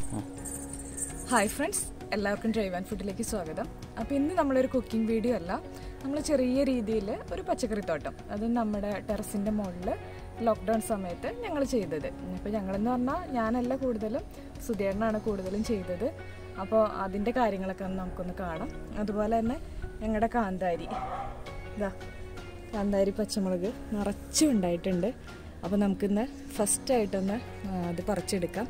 hi friends എല്ലാവർക്കും drive and ഫുഡിലേക്ക് സ്വാഗതം അപ്പോൾ ഇന്ന് നമ്മളൊരു കുക്കിംഗ് വീഡിയോ അല്ല നമ്മൾ ചെറിയ രീതിയിൽ ഒരു പച്ചക്കറി തോട്ടം അത് നമ്മുടെ ടെറസിൻ്റെ മുകളിൽ ലോക്ക്ഡൗൺ സമയത്ത് ഞങ്ങൾ ചെയ്തത് ഇപ്പോൾ ഞങ്ങളെന്ന് പറഞ്ഞാൽ ഞാനല്ല കൂടുതലും സുധേണ്ണാണ് കൂടുതലും ചെയ്തത് അപ്പോൾ അതിൻ്റെ കാര്യങ്ങളൊക്കെ ഒന്ന് നമുക്കൊന്ന് കാണാം അതുപോലെ തന്നെ ഞങ്ങളുടെ കാന്താരി ഇതാ കാന്താരി പച്ചമുളക് നിറച്ചും ഉണ്ടായിട്ടുണ്ട് അപ്പോൾ നമുക്കിന്ന് ഫസ്റ്റായിട്ടൊന്ന് അത് പറിച്ചെടുക്കാം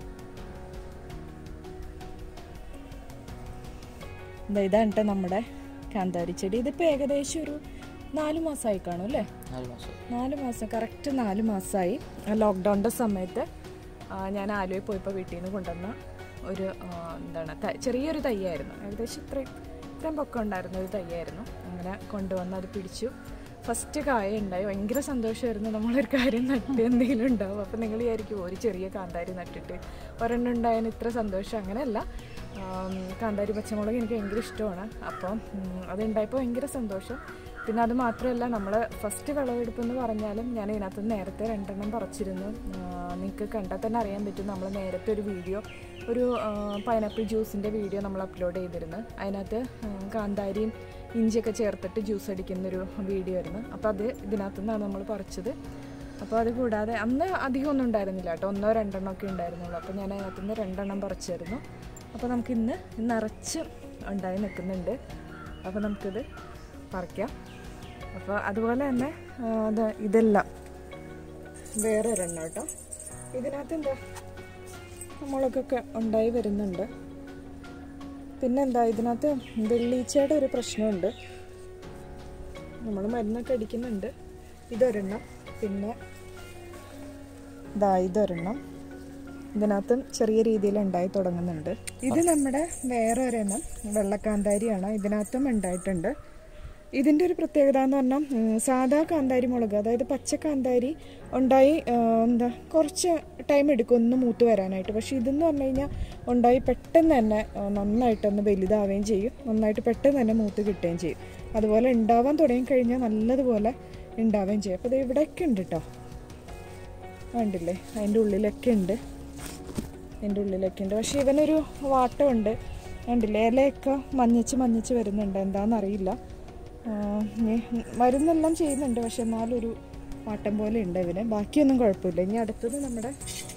ദാ ഇതാണ് ട്ടോ നമ്മുടെ കാന്താരി ചെടി ഇതിപ്പോൾ ഏകദേശം ഒരു നാല് മാസമായി കാണും അല്ലേ നാല് മാസം നാല് മാസം കറക്റ്റ് നാല് മാസമായി ലോക്ക്ഡൗണിൻ്റെ സമയത്ത് ആ, ഞാൻ ആലുവയിൽ പോയപ്പോൾ വീട്ടിൽ നിന്ന് കൊണ്ടുവന്ന ഒരു ആ, എന്താണ് ത- ചെറിയൊരു തയ്യായിരുന്നു ഏകദേശം ഇത്രയും ഇത്രയും പൊക്കം ഉണ്ടായിരുന്ന ഒരു തയ്യായിരുന്നു അങ്ങനെ കൊണ്ടുവന്ന് അത് പിടിച്ചു ഫസ്റ്റ് കായ ഉണ്ടായി ഭയങ്കര സന്തോഷമായിരുന്നു നമ്മളൊരു കാര്യം നട്ട് എന്തെങ്കിലും ഉണ്ടാവും അപ്പം നിങ്ങൾ വിചാരിക്കും ഒരു ചെറിയ കാന്താരി നട്ടിട്ട് ഒരെണ്ണം ഉണ്ടായതിന് ഇത്ര സന്തോഷം അങ്ങനെയല്ല ആം, കാന്താരി പച്ചമുളക് എനിക്ക് ഭയങ്കര ഇഷ്ടമാണ് അപ്പം ഉം, അതുണ്ടായപ്പോൾ ഭയങ്കര സന്തോഷം പിന്നെ അത് മാത്രമല്ല നമ്മൾ ഫസ്റ്റ് വിളവെടുപ്പ് എന്ന് പറഞ്ഞാലും ഞാൻ ഇതിനകത്ത് നേരത്തെ രണ്ടെണ്ണം പറിച്ചിരുന്നു നിങ്ങൾക്ക് കണ്ടാൽ തന്നെ അറിയാൻ പറ്റും നമ്മൾ നേരത്തെ ഒരു വീഡിയോ ഒരു പൈനാപ്പിൾ ജ്യൂസിൻ്റെ വീഡിയോ നമ്മൾ അപ്ലോഡ് ചെയ്തിരുന്നു അതിനകത്ത് ഉം, കാന്താരിയും ഇഞ്ചിയൊക്കെ ചേർത്തിട്ട് ജ്യൂസ് അടിക്കുന്നൊരു വീഡിയോ ആയിരുന്നു അപ്പോൾ അത് ഇതിനകത്തു നിന്നാണ് നമ്മൾ പറിച്ചത് അപ്പോൾ അത് കൂടാതെ അന്ന് അധികം ഒന്നും ഉണ്ടായിരുന്നില്ല കേട്ടോ ഒന്നോ രണ്ടെണ്ണോ ഒക്കെ ഉണ്ടായിരുന്നുള്ളൂ അപ്പോൾ ഞാൻ അതിനകത്ത് നിന്ന് രണ്ടെണ്ണം പറിച്ചായിരുന്നു അപ്പോൾ നമുക്ക് ഇന്ന് നിറച്ച് ഉണ്ടായി നിൽക്കുന്നുണ്ട് അപ്പോൾ നമുക്കിത് പറിക്കാം അപ്പോൾ അതുപോലെ തന്നെ ആ, അത് ഇതെല്ലാം വേറെ ഒരെണ്ണം കേട്ടോ ഇതിനകത്ത് എന്താ മുളകൊക്കെ ഉണ്ടായി വരുന്നുണ്ട് പിന്നെന്താ ഇതിനകത്ത് വെള്ളീച്ചയുടെ ഒരു പ്രശ്നമുണ്ട് നമ്മൾ മരുന്നൊക്കെ അടിക്കുന്നുണ്ട് ഇതൊരെണ്ണം പിന്നെ ഇതാ ഇതൊരെണ്ണം ഇതിനകത്തും ചെറിയ രീതിയിൽ ഉണ്ടായി തുടങ്ങുന്നുണ്ട് ഇത് നമ്മുടെ വേറെ ഒരെണ്ണം വെള്ളക്കാന്താരിയാണ് ഇതിനകത്തും ഉണ്ടായിട്ടുണ്ട് ഇതിൻ്റെ ഒരു പ്രത്യേകത എന്ന് പറഞ്ഞാൽ ഉം, സാധാ കാന്താരി മുളക് അതായത് പച്ച കാന്താരി ഉണ്ടായി ആ, എന്താ കുറച്ച് ടൈം എടുക്കും ഒന്ന് മൂത്ത് വരാനായിട്ട് പക്ഷേ ഇതെന്ന് പറഞ്ഞു കഴിഞ്ഞാൽ ഉണ്ടായി പെട്ടെന്ന് തന്നെ ആ, നന്നായിട്ടൊന്ന് വലുതാവുകയും ചെയ്യും നന്നായിട്ട് പെട്ടെന്ന് തന്നെ മൂത്ത് കിട്ടുകയും ചെയ്യും അതുപോലെ ഉണ്ടാവാൻ തുടങ്ങിക്കഴിഞ്ഞാൽ നല്ലതുപോലെ ഉണ്ടാവുകയും ചെയ്യും അപ്പോൾ ഇത് ഇവിടെയൊക്കെ ഉണ്ട് കേട്ടോ കണ്ടില്ലേ അതിൻ്റെ ഉള്ളിലൊക്കെ ഉണ്ട് അതിൻ്റെ ഉള്ളിലൊക്കെ ഉണ്ട് പക്ഷേ ഇവനൊരു വാട്ടമുണ്ട് കണ്ടില്ലേ ഇലയൊക്കെ മഞ്ഞച്ച് മഞ്ഞച്ച് വരുന്നുണ്ട് എന്താണെന്നറിയില്ല ആ, ഇനി മരുന്നെല്ലാം ചെയ്യുന്നുണ്ട് പക്ഷെ എന്നാലൊരു വാട്ടം പോലെ ഉണ്ട് ഇവന് ബാക്കിയൊന്നും കുഴപ്പമില്ല ഇനി അടുത്തത് നമ്മുടെ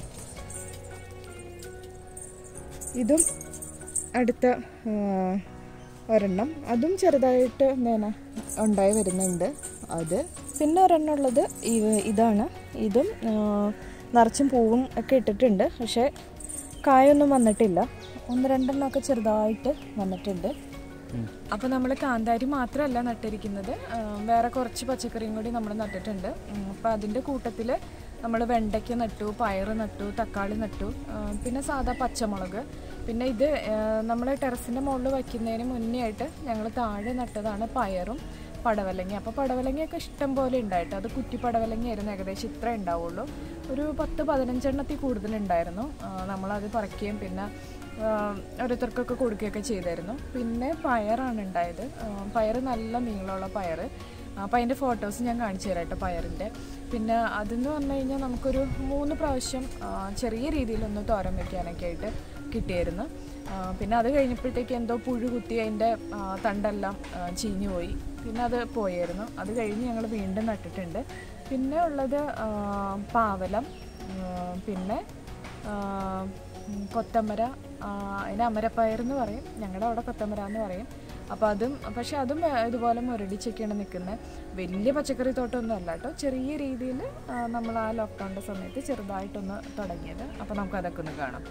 ഇതും അടുത്ത ആ, ഒരെണ്ണം അതും ചെറുതായിട്ട് നേന ഉണ്ടായി വരുന്നുണ്ട് അത് പിന്നെ ഒരെണ്ണം ഉള്ളത് ഇവ- ഇതാണ് ഇതും ആ, നിറച്ചും പൂവും ഒക്കെ ഇട്ടിട്ടുണ്ട് പക്ഷേ കായൊന്നും വന്നിട്ടില്ല ഒന്ന് രണ്ടെണ്ണം ഒക്കെ ചെറുതായിട്ട് വന്നിട്ടുണ്ട് അപ്പോൾ നമ്മൾ കാന്താരി മാത്രമല്ല നട്ടിരിക്കുന്നത് ആ, വേറെ കുറച്ച് പച്ചക്കറിയും കൂടി നമ്മൾ നട്ടിട്ടുണ്ട് അപ്പോൾ അതിൻ്റെ കൂട്ടത്തിൽ നമ്മൾ വെണ്ടയ്ക്ക നട്ടു പയറ് നട്ടു തക്കാളി നട്ടു ആ, പിന്നെ സാധാ പച്ചമുളക് പിന്നെ ഇത് നമ്മൾ ടെറസിൻ്റെ മുകളിൽ വയ്ക്കുന്നതിന് മുന്നേ ആയിട്ട് ഞങ്ങൾ താഴെ നട്ടതാണ് പയറും പടവലങ്ങ അപ്പോൾ പടവലങ്ങയൊക്കെ ഇഷ്ടം പോലെ ഉണ്ടായിട്ട് അത് കുറ്റി പടവലങ്ങയായിരുന്നു ഏകദേശം ഇത്ര ഉണ്ടാവുള്ളൂ ഒരു പത്ത് പതിനഞ്ചെണ്ണത്തിൽ കൂടുതലുണ്ടായിരുന്നു ആ, നമ്മളത് പറിക്കുകയും പിന്നെ ആ, ഓരോരുത്തർക്കൊക്കെ കൊടുക്കുകയൊക്കെ ചെയ്തായിരുന്നു പിന്നെ പയറാണ് ഉണ്ടായത് ആ, പയറ് നല്ല നീളമുള്ള പയറ് അപ്പോൾ അതിൻ്റെ ഫോട്ടോസ് ഞാൻ കാണിച്ചു തരാം കേട്ടോ പയറിൻ്റെ പിന്നെ അതെന്ന് പറഞ്ഞു കഴിഞ്ഞാൽ നമുക്കൊരു മൂന്ന് പ്രാവശ്യം ആ, ചെറിയ രീതിയിലൊന്ന് തോരൻ വെക്കാനൊക്കെ ആയിട്ട് കിട്ടിയായിരുന്നു ആ, പിന്നെ അത് കഴിഞ്ഞപ്പോഴത്തേക്ക് എന്തോ പുഴു കുത്തി അതിൻ്റെ ആ, തണ്ടെല്ലാം ആ, ചീഞ്ഞു പോയി പിന്നെ അത് പോയായിരുന്നു അത് കഴിഞ്ഞ് ഞങ്ങൾ വീണ്ടും നട്ടിട്ടുണ്ട് പിന്നെ ഉള്ളത് ആ, പാവലം ആ, പിന്നെ ആ, ഉം, കൊത്തമര ആ, അതിന് അമരപ്പയർ എന്ന് പറയും ഞങ്ങളുടെ അവിടെ കൊത്തമര എന്ന് പറയും അപ്പോൾ അതും പക്ഷെ അതും ആ, ഇതുപോലെ മുരടിച്ചൊക്കെയാണ് നിൽക്കുന്നത് വലിയ പച്ചക്കറി തോട്ടമൊന്നും അല്ല കേട്ടോ ചെറിയ രീതിയിൽ നമ്മൾ ആ ലോക്ക്ഡൗണിൻ്റെ സമയത്ത് ചെറുതായിട്ടൊന്ന് തുടങ്ങിയത് അപ്പോൾ നമുക്ക് അതൊക്കെ ഒന്ന് കാണാം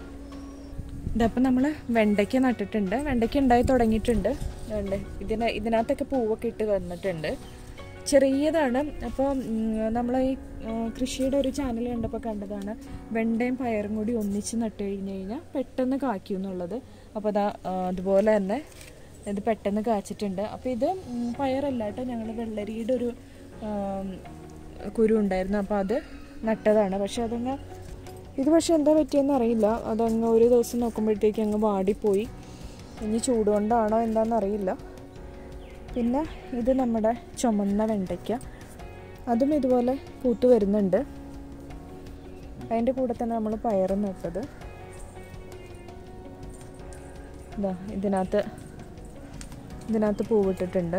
ഇതപ്പം നമ്മൾ വെണ്ടയ്ക്ക നട്ടിട്ടുണ്ട് വെണ്ടയ്ക്ക ഉണ്ടായി തുടങ്ങിയിട്ടുണ്ട് ഉണ്ട് ഇതിന് ഇതിനകത്തൊക്കെ പൂവൊക്കെ ഇട്ട് വന്നിട്ടുണ്ട് ചെറിയതാണ് അപ്പോൾ നമ്മൾ ഈ ഉം, കൃഷിയുടെ ഒരു ചാനൽ കണ്ടപ്പോൾ കണ്ടതാണ് വെണ്ടയും പയറും കൂടി ഒന്നിച്ച് നട്ട് കഴിഞ്ഞ് കഴിഞ്ഞാൽ പെട്ടെന്ന് കായ്ക്കും എന്നുള്ളത് അപ്പോൾ അതാ ആ, അതുപോലെ തന്നെ ഇത് പെട്ടെന്ന് കാച്ചിട്ടുണ്ട് അപ്പോൾ ഇത് ഉം, പയറല്ല കേട്ടോ ഞങ്ങൾ വെള്ളരിയുടെ ഒരു ആം, കുരു ഉണ്ടായിരുന്നു അപ്പോൾ അത് നട്ടതാണ് പക്ഷെ അതങ്ങ് ഇത് പക്ഷെ എന്താ പറ്റിയെന്ന് അറിയില്ല അതങ്ങ് ഒരു ദിവസം നോക്കുമ്പോഴത്തേക്ക് അങ്ങ് വാടിപ്പോയി ഇനി ചൂട് കൊണ്ടാണോ എന്താണെന്ന് അറിയില്ല പിന്നെ ഇത് നമ്മുടെ ചുമന്ന വെണ്ടയ്ക്ക അതും ഇതുപോലെ പൂത്ത് വരുന്നുണ്ട് അതിൻ്റെ കൂടെ തന്നെ നമ്മൾ പയറ് നട്ടത് ഇതാ ഇതിനകത്ത് ഇതിനകത്ത് പൂവിട്ടിട്ടുണ്ട്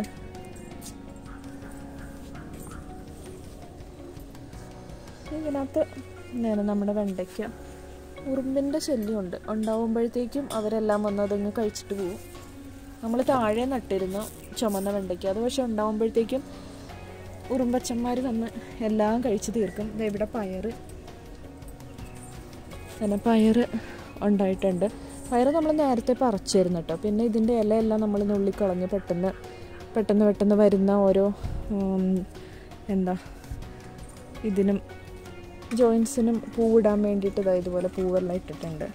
ഇതിനകത്ത് നേരെ നമ്മുടെ വെണ്ടയ്ക്ക ഉറുമ്പിൻ്റെ ശല്യമുണ്ട് ഉണ്ടാവുമ്പോഴത്തേക്കും അവരെല്ലാം വന്ന് അതങ്ങ് കഴിച്ചിട്ട് പോകും നമ്മൾ താഴെ നട്ടിരുന്നു ചുമന്ന വെണ്ടയ്ക്ക അത് പക്ഷെ ഉണ്ടാവുമ്പോഴത്തേക്കും ഉറുമ്പച്ചന്മാർ വന്ന് എല്ലാം കഴിച്ച് തീർക്കും ദേ ഇവിടെ പയറ് അങ്ങനെ പയറ് ഉണ്ടായിട്ടുണ്ട് പയറ് നമ്മൾ നേരത്തെ പറിച്ചിരുന്നു കേട്ടോ പിന്നെ ഇതിൻ്റെ ഇലയെല്ലാം നമ്മൾ നുള്ളിക്കളഞ്ഞ് പെട്ടെന്ന് പെട്ടെന്ന് പെട്ടെന്ന് വരുന്ന ഓരോ ഉം, എന്താ ഇതിനും ജോയിൻസിനും പൂവിടാൻ വേണ്ടിയിട്ട് ഇതാ ഇതുപോലെ പൂവെല്ലാം ഇട്ടിട്ടുണ്ട്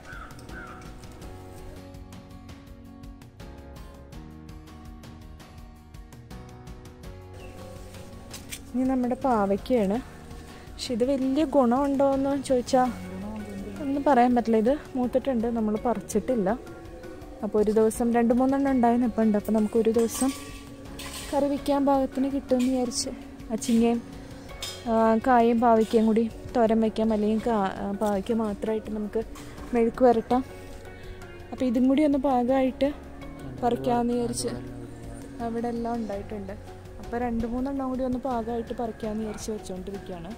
ഇനി നമ്മുടെ പാവയ്ക്കാണ് പക്ഷെ ഇത് വലിയ ഗുണമുണ്ടോ എന്ന് ചോദിച്ചാൽ ഒന്നും പറയാൻ പറ്റില്ല ഇത് മൂത്തിട്ടുണ്ട് നമ്മൾ പറിച്ചിട്ടില്ല അപ്പോൾ ഒരു ദിവസം രണ്ട് മൂന്നെണ്ണം ഉണ്ടായിരുന്നു ഇപ്പം ഉണ്ട് അപ്പോൾ നമുക്ക് ഒരു ദിവസം കറി വയ്ക്കാൻ പാകത്തിന് കിട്ടുമെന്ന് വിചാരിച്ച് അച്ചിങ്ങയും ആ, കായും പാവയ്ക്കയും കൂടി തോരൻ വയ്ക്കാം അല്ലെങ്കിൽ കാ പാവയ്ക്ക മാത്രമായിട്ട് നമുക്ക് മെഴുക്ക് വരട്ടാം അപ്പോൾ ഇതും കൂടി ഒന്ന് പാകമായിട്ട് പറിക്കാമെന്ന് വിചാരിച്ച് അവിടെ എല്ലാം ഉണ്ടായിട്ടുണ്ട് അപ്പോൾ രണ്ട് മൂന്നെണ്ണം കൂടി ഒന്ന് പാകമായിട്ട് പറിക്കാമെന്ന് വിചാരിച്ച് വെച്ചുകൊണ്ടിരിക്കുകയാണ്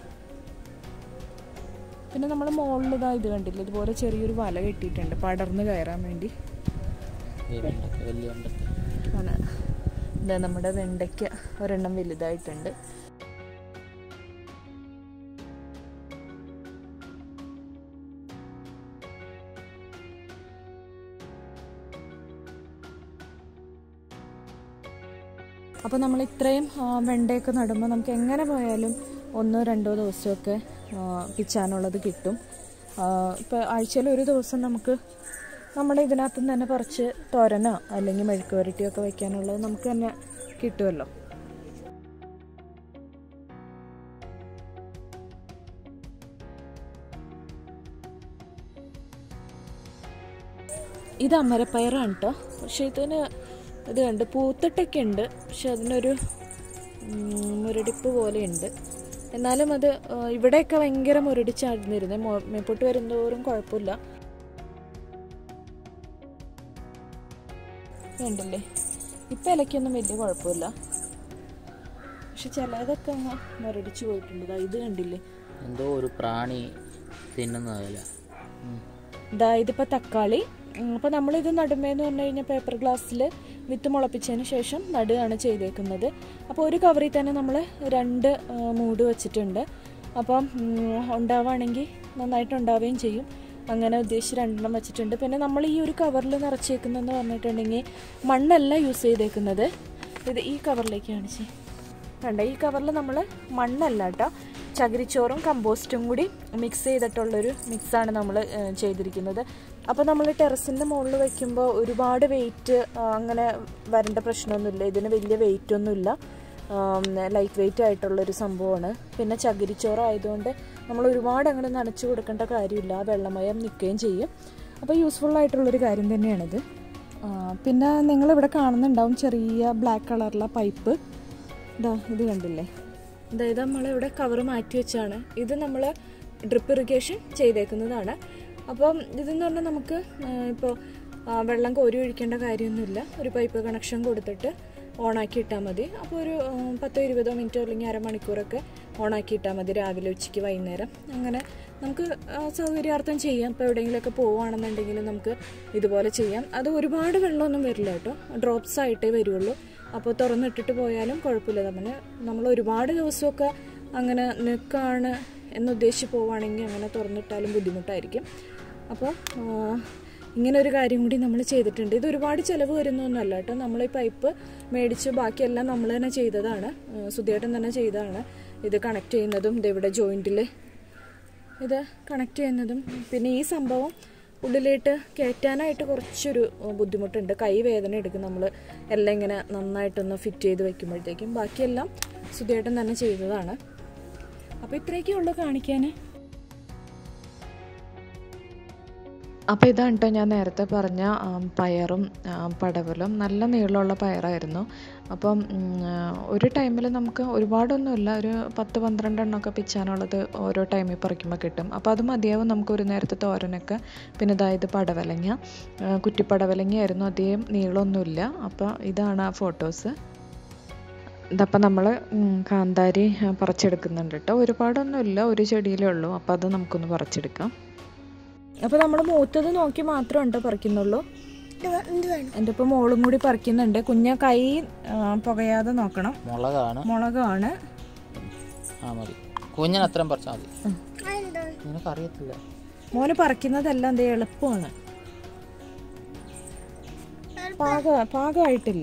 പിന്നെ നമ്മൾ മുകളിൽ ഇതാ ഇത് കണ്ടില്ല ഇതുപോലെ ചെറിയൊരു വല കെട്ടിയിട്ടുണ്ട് പടർന്ന് കയറാൻ വേണ്ടി ഈ വെണ്ടക്ക വലിയ വെണ്ടക്ക ആണ് ഇതാ നമ്മുടെ വെണ്ടയ്ക്ക ഒരെണ്ണം വലുതായിട്ടുണ്ട് അപ്പോൾ നമ്മൾ ഇത്രയും ആ, വെണ്ടയൊക്കെ നടുമ്പോൾ നമുക്ക് എങ്ങനെ പോയാലും ഒന്നോ രണ്ടോ ദിവസമൊക്കെ ആ, പിച്ചാനുള്ളത് കിട്ടും ഇപ്പോൾ ആഴ്ചയിൽ ഒരു ദിവസം നമുക്ക് നമ്മുടെ ഇതിനകത്ത് നിന്ന് തന്നെ പറിച്ച് തോരനോ അല്ലെങ്കിൽ മെഴുക്ക് പുരട്ടിയോ ഒക്കെ വെക്കാനുള്ളത് നമുക്ക് തന്നെ കിട്ടുമല്ലോ ഇത് അമരപ്പയറാണ് കേട്ടോ പക്ഷെ ഇതിന് ഇത് കണ്ട് പൂത്തിട്ടൊക്കെ ഉണ്ട് പക്ഷെ അതിനൊരു ഉം, മുരടിപ്പ് പോലെയുണ്ട് എന്നാലും അത് ആ, ഇവിടെയൊക്കെ ഭയങ്കര മുരടിച്ചായിരുന്നിരുന്നേ മോ- മേപ്പോട്ട് വരുന്തോറും കുഴപ്പമില്ല വേണ്ടല്ലേ ഇപ്പം ഇലയ്ക്കൊന്നും വലിയ കുഴപ്പമില്ല പക്ഷെ ചിലതൊക്കെ അങ്ങ് മുരടിച്ച് പോയിട്ടുണ്ട് ദാ ഇത് കണ്ടില്ലേ എന്തോ ഒരു പ്രാണി തിന്നുന്നതല്ല ഇതാ ഇതിപ്പോൾ തക്കാളി അപ്പോൾ നമ്മളിത് നടുമേന്ന് പറഞ്ഞു കഴിഞ്ഞാൽ പേപ്പർ ഗ്ലാസ്സിൽ വിത്ത് മുളപ്പിച്ചതിന് ശേഷം നടുകയാണ് ചെയ്തേക്കുന്നത് അപ്പോൾ ഒരു കവറിൽ തന്നെ നമ്മൾ രണ്ട് ആ, മൂട് വെച്ചിട്ടുണ്ട് അപ്പം ഉം, ഉണ്ടാവുകയാണെങ്കിൽ നന്നായിട്ട് ഉണ്ടാവുകയും ചെയ്യും അങ്ങനെ ഉദ്ദേശിച്ച് രണ്ടെണ്ണം വെച്ചിട്ടുണ്ട് പിന്നെ നമ്മൾ ഈ ഒരു കവറിൽ നിറച്ചേക്കുന്നതെന്ന് പറഞ്ഞിട്ടുണ്ടെങ്കിൽ മണ്ണല്ല യൂസ് ചെയ്തേക്കുന്നത് ഇത് ഈ കവറിലേക്ക് കാണിച്ചേ കണ്ട ഈ കവറിൽ നമ്മൾ മണ്ണല്ല കേട്ടോ ചകിരിച്ചോറും കമ്പോസ്റ്റും കൂടി മിക്സ് ചെയ്തിട്ടുള്ളൊരു മിക്സാണ് നമ്മൾ ചെയ്തിരിക്കുന്നത് അപ്പോൾ നമ്മൾ ടെറസിൻ്റെ മുകളിൽ വയ്ക്കുമ്പോൾ ഒരുപാട് വെയിറ്റ് അങ്ങനെ വരേണ്ട പ്രശ്നമൊന്നുമില്ല ഇതിന് വലിയ വെയിറ്റ് ഒന്നുമില്ല ലൈറ്റ് വെയിറ്റ് ആയിട്ടുള്ളൊരു സംഭവമാണ് പിന്നെ ചകിരിച്ചോറ് ആയതുകൊണ്ട് നമ്മൾ ഒരുപാട് അങ്ങനെ നനച്ചു കൊടുക്കേണ്ട കാര്യമില്ല ആ വെള്ളമയം നിൽക്കുകയും ചെയ്യും അപ്പോൾ യൂസ്ഫുൾ ആയിട്ടുള്ളൊരു കാര്യം തന്നെയാണിത് ആ, പിന്നെ നിങ്ങളിവിടെ കാണുന്നുണ്ടാവും ചെറിയ ബ്ലാക്ക് കളറിലെ പൈപ്പ് ഇതാ ഇത് കണ്ടില്ലേ അതായത് നമ്മളിവിടെ കവർ മാറ്റി വെച്ചാണ് ഇത് നമ്മൾ ഡ്രിപ്പ് ഇറിഗേഷൻ ചെയ്തേക്കുന്നതാണ് അപ്പം ഇതെന്ന് പറഞ്ഞാൽ നമുക്ക് ഇപ്പോൾ വെള്ളം കോരി ഒഴിക്കേണ്ട കാര്യമൊന്നുമില്ല ഒരു പൈപ്പ് കണക്ഷൻ കൊടുത്തിട്ട് ഓണാക്കി ഇട്ടാൽ മതി അപ്പോൾ ഒരു ആ, പത്തോ ഇരുപതോ മിനിറ്റോ അല്ലെങ്കിൽ അരമണിക്കൂറൊക്കെ ഓണാക്കി ഇട്ടാൽ മതി രാവിലെ ഉച്ചയ്ക്ക് വൈകുന്നേരം അങ്ങനെ നമുക്ക് ആ, സൗകര്യാർത്ഥം ചെയ്യാം ഇപ്പോൾ എവിടെയെങ്കിലുമൊക്കെ പോവുകയാണെന്നുണ്ടെങ്കിൽ നമുക്ക് ഇതുപോലെ ചെയ്യാം അത് ഒരുപാട് വെള്ളമൊന്നും വരില്ല കേട്ടോ ഡ്രോപ്സ് ആയിട്ടേ വരുള്ളൂ അപ്പോൾ തുറന്നിട്ടിട്ട് പോയാലും കുഴപ്പമില്ല നമ്മൾ നമ്മൾ ഒരുപാട് ദിവസമൊക്കെ അങ്ങനെ നിൽക്കുകയാണ് എന്നുദ്ദേശിച്ച് പോവുകയാണെങ്കിൽ അങ്ങനെ തുറന്നിട്ടാലും ബുദ്ധിമുട്ടായിരിക്കും അപ്പോൾ ആ, ഇങ്ങനെ ഒരു കാര്യം കൂടി നമ്മൾ ചെയ്തിട്ടുണ്ട് ഇത് ഒരുപാട് ചിലവ് വരുന്നൊന്നുമല്ല കേട്ടോ നമ്മൾ ഈ പൈപ്പ് മേടിച്ച് ബാക്കിയെല്ലാം നമ്മൾ തന്നെ ചെയ്തതാണ് ആ, സുധിയേട്ടൻ തന്നെ ചെയ്തതാണ് ഇത് കണക്ട് ചെയ്യുന്നതും ഇതിവിടെ ജോയിൻറ്റിൽ ഇത് കണക്ട് ചെയ്യുന്നതും പിന്നെ ഈ സംഭവം ഉള്ളിലേക്ക് കയറ്റാനായിട്ട് കുറച്ചൊരു ഏഹ്, ബുദ്ധിമുട്ടുണ്ട് കൈ വേദന എടുക്കും നമ്മൾ എല്ലാം ഇങ്ങനെ നന്നായിട്ടൊന്ന് ഫിറ്റ് ചെയ്ത് വെക്കുമ്പോഴത്തേക്കും ബാക്കിയെല്ലാം സുധിയേട്ടൻ തന്നെ ചെയ്തതാണ് അപ്പോൾ ഇത്രയൊക്കെ ഉള്ളൂ കാണിക്കാൻ അപ്പോൾ ഇതാണ് കേട്ടോ ഞാൻ നേരത്തെ പറഞ്ഞ ആം, പയറും ആ, പടവലും നല്ല നീളമുള്ള പയറായിരുന്നു അപ്പം ഉം, ആ, ഒരു ടൈമിൽ നമുക്ക് ഒരുപാടൊന്നുമില്ല ഒരു പത്ത് പന്ത്രണ്ട് എണ്ണമൊക്കെ പിച്ചാനുള്ളത് ഓരോ ടൈമിൽ പറിക്കുമ്പോൾ കിട്ടും അപ്പോൾ അത് മതിയാവും നമുക്ക് ഒരു നേരത്തെ തോരനൊക്കെ പിന്നെ ഇതായത് പടവലങ്ങ ആ, കുറ്റിപ്പടവലങ്ങയായിരുന്നു അധികം നീളമൊന്നുമില്ല അപ്പോൾ ഇതാണ് ആ ഫോട്ടോസ് ഇതപ്പം നമ്മൾ കാന്താരി ആ, പറിച്ചെടുക്കുന്നുണ്ട് കേട്ടോ ഒരുപാടൊന്നുമില്ല ഒരു ചെടിയിലേ ഉള്ളൂ അപ്പോൾ അത് നമുക്കൊന്ന് പറിച്ചെടുക്കാം അപ്പോൾ നമ്മൾ മൂത്തത് നോക്കി മാത്രം ഉണ്ട് പറിക്കുന്നുള്ളൂ എൻ്റെ ഇപ്പോൾ മോളും കൂടി പറിക്കുന്നുണ്ട് കുഞ്ഞ കൈ ആ, പുകയാതെ നോക്കണം മുളകാണ് മുളകാണ് ആ മതി കുഞ്ഞിന് അത്രയും പറിച്ചാൽ മതി നിനക്ക് അറിയത്തില്ല മോന് പറിക്കുന്നതെല്ലാം എന്തേ എളുപ്പമാണ് പാക പാകമായിട്ടില്ല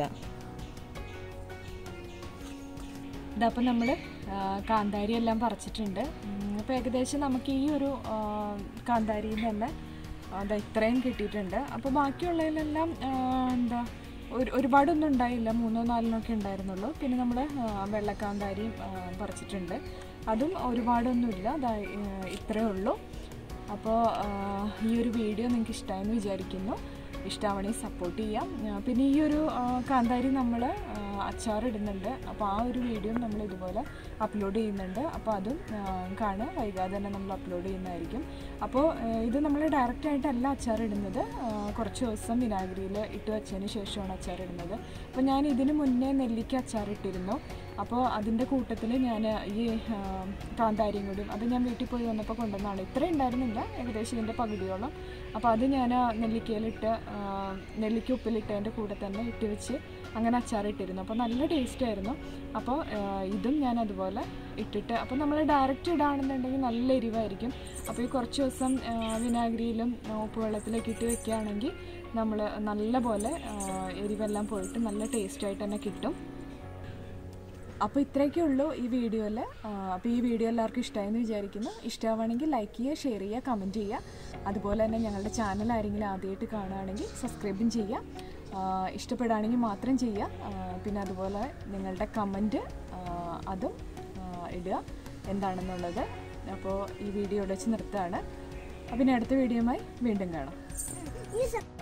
ഇതപ്പം നമ്മൾ കാന്താരി എല്ലാം പറിച്ചിട്ടുണ്ട് അപ്പോൾ ഏകദേശം നമുക്ക് ഈ ഒരു ആ, കാന്താരിയിൽ തന്നെ അത് ഇത്രയും കിട്ടിയിട്ടുണ്ട് അപ്പോൾ ബാക്കിയുള്ളതിലെല്ലാം ആ, എന്താ ഒരു ഒരുപാടൊന്നും ഉണ്ടായില്ല മൂന്നോ നാലിനൊക്കെ ഉണ്ടായിരുന്നുള്ളൂ പിന്നെ നമ്മൾ വെള്ളക്കാന്താരിയും ആ, പറിച്ചിട്ടുണ്ട് അതും ഒരുപാടൊന്നുമില്ല അതാ ഇത്രയേ ഉള്ളൂ അപ്പോൾ ഈ ഒരു വീഡിയോ നിങ്ങൾക്ക് ഇഷ്ടമായെന്ന് വിചാരിക്കുന്നു ഇഷ്ടമാവണമെങ്കിൽ സപ്പോർട്ട് ചെയ്യാം ആ, പിന്നെ ഈ ഒരു ആ, കാന്താരി നമ്മൾ അച്ചാർ ഇടുന്നുണ്ട് അപ്പോൾ ആ ഒരു വീഡിയോ നമ്മൾ ഇതുപോലെ അപ്ലോഡ് ചെയ്യുന്നുണ്ട് അപ്പോൾ അതും ആ, കാണുക വൈകാതെ തന്നെ നമ്മൾ അപ്ലോഡ് ചെയ്യുന്നതായിരിക്കും അപ്പോൾ ആ, ഇത് നമ്മൾ ഡയറക്റ്റ് ആയിട്ടല്ല അച്ചാർ ഇടുന്നത് ആ, കുറച്ച് ദിവസം വിനാഗിരിയിൽ ഇട്ട് വെച്ചതിന് ശേഷമാണ് അച്ചാർ ഇടുന്നത് അപ്പോൾ ഞാൻ ഇതിന് മുന്നേ നെല്ലിക്ക അച്ചാർ ഇട്ടിരുന്നു അപ്പോൾ അതിൻ്റെ കൂട്ടത്തിൽ ഞാൻ ഈ ആ, കാന്താരിയും കൂടി അത് ഞാൻ വീട്ടിൽ പോയി വന്നപ്പോൾ കൊണ്ടുവന്നതാണ് ഇത്രയും ഉണ്ടായിരുന്നില്ല ഏകദേശം ഇതിൻ്റെ പകുതിയോളം അപ്പോൾ അത് ഞാൻ നെല്ലിക്കയിലിട്ട് ആ, നെല്ലിക്ക ഉപ്പിലിട്ടതിൻ്റെ കൂടെ തന്നെ ഇട്ട് വെച്ച് അങ്ങനെ അച്ചാർ ഇട്ടിരുന്നു അപ്പോൾ നല്ല ടേസ്റ്റ് ആയിരുന്നു അപ്പോൾ ആ, ഇതും ഞാൻ അതുപോലെ ഇട്ടിട്ട് അപ്പോൾ നമ്മൾ ഡയറക്റ്റ് ഇടാണെന്നുണ്ടെങ്കിൽ നല്ല എരിവായിരിക്കും അപ്പോൾ ഈ കുറച്ച് ദിവസം ആ, വിനാഗിരിയിലും ആ, ഉപ്പുവെള്ളത്തിലൊക്കെ ഇട്ട് വെക്കുകയാണെങ്കിൽ നമ്മൾ നല്ല പോലെ ആ, എരിവെല്ലാം പോയിട്ട് നല്ല ടേസ്റ്റായിട്ട് തന്നെ കിട്ടും അപ്പോൾ ഇത്രയൊക്കെ ഉള്ളൂ ഈ വീഡിയോയിൽ അപ്പോൾ ഈ വീഡിയോ എല്ലാവർക്കും ഇഷ്ടമായെന്ന് വിചാരിക്കുന്നു ഇഷ്ടമാവുകയാണെങ്കിൽ ലൈക്ക് ചെയ്യുക ഷെയർ ചെയ്യുക കമൻറ്റ് ചെയ്യുക അതുപോലെ തന്നെ ഞങ്ങളുടെ ചാനൽ ആരെങ്കിലും ആദ്യമായിട്ട് കാണുകയാണെങ്കിൽ സബ്സ്ക്രൈബും ചെയ്യുക ആ, ഇഷ്ടപ്പെടുകയാണെങ്കിൽ മാത്രം ചെയ്യുക ആ, പിന്നെ അതുപോലെ നിങ്ങളുടെ കമൻറ്റ് അതും ആ, ഇടുക എന്താണെന്നുള്ളത് അപ്പോൾ ഈ വീഡിയോ ഇവിടെ വെച്ച് നിർത്തുകയാണ് അപ്പോൾ ഇനി അടുത്ത വീഡിയോയുമായി വീണ്ടും കാണാം